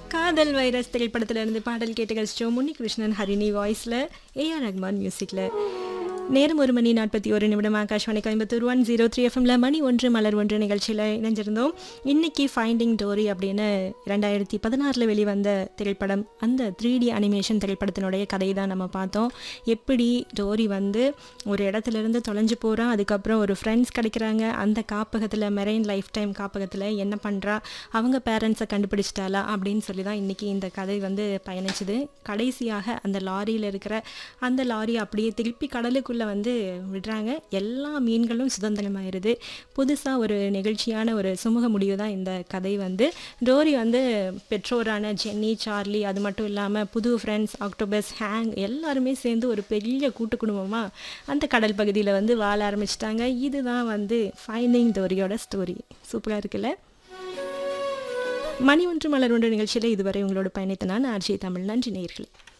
காதல் வைரஸ் திரைப்படத்திலிருந்து பாடல் கேட்டு கழிச்சோம் முன்னி கிருஷ்ணன் ஹரிணி வாய்ஸில் ஏஆர் ரஹ்மான் மியூசிக்கில் நேரம் ஒரு மணி நாற்பத்தி ஒரு நிமிடம் Akashvani Coimbatore one zero three எஃப்எம்ல மணி ஒன்று மலர் ஒன்று நிகழ்ச்சியில் இணைஞ்சிருந்தோம் இன்னைக்கு ஃபைண்டிங் டோரி அப்படின்னு ரெண்டாயிரத்தி பதினாறில் வெளிவந்த திரைப்படம் அந்த த்ரீ டி அனிமேஷன் திரைப்படத்தினுடைய கதை தான் நம்ம பார்த்தோம் எப்படி டோரி வந்து ஒரு இடத்துல இருந்து தொலைஞ்சு போகிறான் அதுக்கப்புறம் ஒரு ஃப்ரெண்ட்ஸ் கிடைக்கிறாங்க அந்த காப்பகத்தில் மெரைன் லைஃப் டைம் காப்பகத்தில் என்ன பண்ணுறா அவங்க பேரண்ட்ஸை கண்டுபிடிச்சிட்டாளா அப்படின்னு சொல்லி தான் இன்றைக்கி இந்த கதை வந்து பயணிச்சுது கடைசியாக அந்த லாரியில் இருக்கிற அந்த லாரி அப்படியே திருப்பி கடலுக்குள்ளே வந்து விடுறாங்க எல்லா மீன்களும் சுதந்திரமாயிருது புதுசாக ஒரு நெகிழ்ச்சியான ஒரு சுமூக முடிவு தான் இந்த கதை வந்து டோரி வந்து பெற்றோரான ஜென்னி சார்லி அது மட்டும் இல்லாமல் புது ஃப்ரெண்ட்ஸ் ஆக்டோபஸ் ஹேங் எல்லாருமே சேர்ந்து ஒரு பெரிய கூட்டு குடும்பமாக அந்த கடல் பகுதியில் வந்து வாழ ஆரம்பிச்சிட்டாங்க இதுதான் வந்து ஃபைண்டிங் டோரியோட ஸ்டோரி சூப்பராக இருக்குல்ல மணி ஒன்று மலர் ஒன்று நிகழ்ச்சியில் இதுவரை உங்களோட பயணித்த நான் ஆர்ஜி தமிழ் நன்றி நேயர்களே